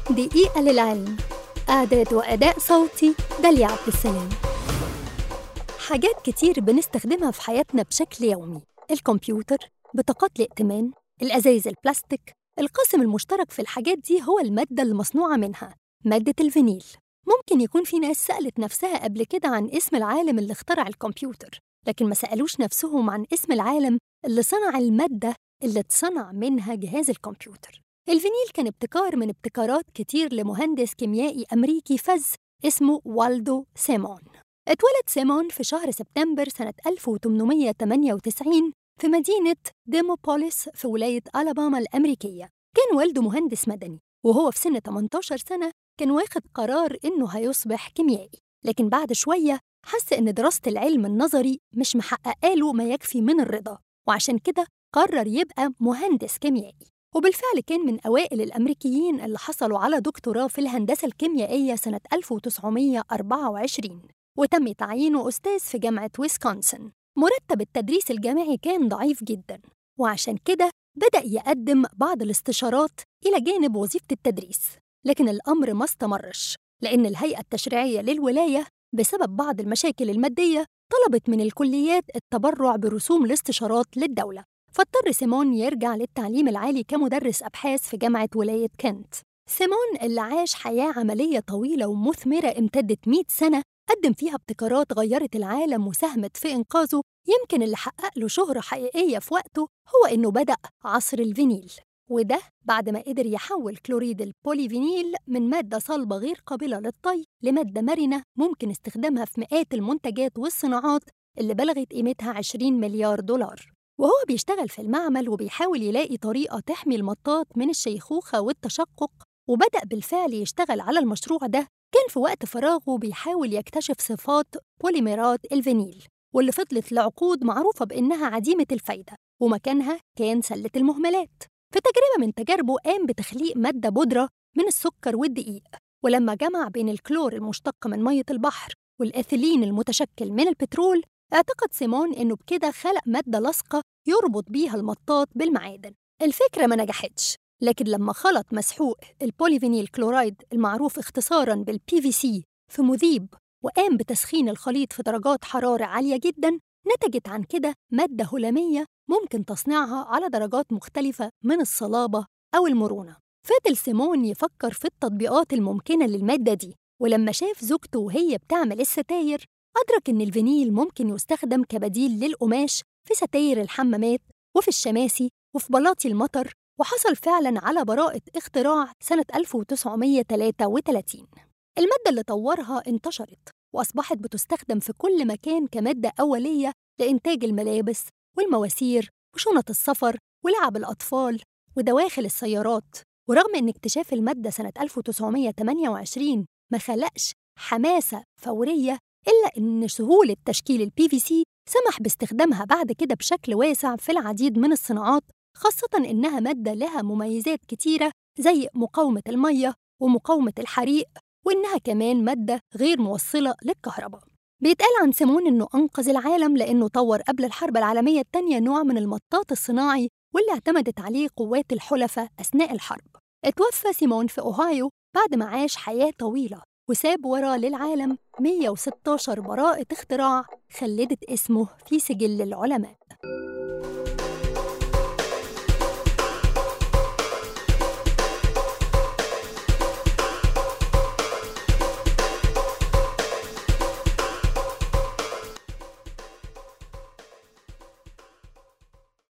دقيقة للعلم إعداد وأداء صوتي داليا عبد السلام حاجات كتير بنستخدمها في حياتنا بشكل يومي الكمبيوتر بطاقات الائتمان الأزايز البلاستيك القاسم المشترك في الحاجات دي هو المادة المصنوعة منها مادة الفينيل ممكن يكون في ناس سألت نفسها قبل كده عن اسم العالم اللي اخترع الكمبيوتر لكن ما سألوش نفسهم عن اسم العالم اللي صنع المادة اللي اتصنع منها جهاز الكمبيوتر الفينيل كان ابتكار من ابتكارات كتير لمهندس كيميائي أمريكي فذ اسمه والدو سيمون اتولد سيمون في شهر سبتمبر سنة 1898 في مدينة ديموبوليس في ولاية ألاباما الأمريكية كان والده مهندس مدني وهو في سن 18 سنة كان واخد قرار إنه هيصبح كيميائي لكن بعد شوية حس إن دراسة العلم النظري مش محققة له ما يكفي من الرضا وعشان كده قرر يبقى مهندس كيميائي وبالفعل كان من أوائل الأمريكيين اللي حصلوا على دكتوراه في الهندسة الكيميائية سنة 1924 وتم تعيينه أستاذ في جامعة ويسكونسن مرتب التدريس الجامعي كان ضعيف جدا وعشان كده بدأ يقدم بعض الاستشارات إلى جانب وظيفة التدريس لكن الأمر ما استمرش لأن الهيئة التشريعية للولاية بسبب بعض المشاكل المادية طلبت من الكليات التبرع برسوم الاستشارات للدولة فاضطر سيمون يرجع للتعليم العالي كمدرس أبحاث في جامعة ولاية كنت سيمون اللي عاش حياة عملية طويلة ومثمرة امتدت 100 سنة قدم فيها ابتكارات غيرت العالم وساهمت في إنقاذه يمكن اللي حقق له شهرة حقيقية في وقته هو إنه بدأ عصر الفينيل وده بعد ما قدر يحول كلوريد البوليفينيل من مادة صلبة غير قابلة للطي لمادة مرنة ممكن استخدامها في مئات المنتجات والصناعات اللي بلغت قيمتها 20 مليار دولار وهو بيشتغل في المعمل وبيحاول يلاقي طريقة تحمي المطاط من الشيخوخة والتشقق وبدأ بالفعل يشتغل على المشروع ده كان في وقت فراغه بيحاول يكتشف صفات بوليميرات الفينيل واللي فضلت لعقود معروفة بإنها عديمة الفايدة ومكانها كان سلة المهملات في تجربة من تجاربه قام بتخليق مادة بودرة من السكر والدقيق ولما جمع بين الكلور المشتق من مية البحر والإثيلين المتشكل من البترول اعتقد سيمون إنه بكده خلق مادة لاصقة يربط بيها المطاط بالمعادن الفكرة ما نجحتش لكن لما خلط مسحوق البوليفينيل كلورايد المعروف اختصاراً بالبي في سي في مذيب وقام بتسخين الخليط في درجات حرارة عالية جداً نتجت عن كده مادة هلامية ممكن تصنيعها على درجات مختلفة من الصلابة أو المرونة فضل سيمون يفكر في التطبيقات الممكنة للمادة دي ولما شاف زوجته وهي بتعمل الستاير أدرك إن الفينيل ممكن يستخدم كبديل للقماش في ستاير الحمامات وفي الشماسي وفي بلاطي المطر وحصل فعلا على براءة اختراع سنة 1933 المادة اللي طورها انتشرت وأصبحت بتستخدم في كل مكان كمادة أولية لإنتاج الملابس والمواسير وشنط السفر ولعب الأطفال ودواخل السيارات ورغم إن اكتشاف المادة سنة 1928 ما خلقش حماسة فورية إلا إن سهولة تشكيل البي في سي سمح باستخدامها بعد كده بشكل واسع في العديد من الصناعات خاصة إنها مادة لها مميزات كتيرة زي مقاومة المية ومقاومة الحريق وإنها كمان مادة غير موصلة للكهرباء بيتقال عن سيمون إنه أنقذ العالم لأنه طور قبل الحرب العالمية الثانية نوع من المطاط الصناعي واللي اعتمدت عليه قوات الحلفاء أثناء الحرب اتوفى سيمون في أوهايو بعد ما عاش حياة طويلة وساب وراه للعالم 116 براءة اختراع خلدت اسمه في سجل العلماء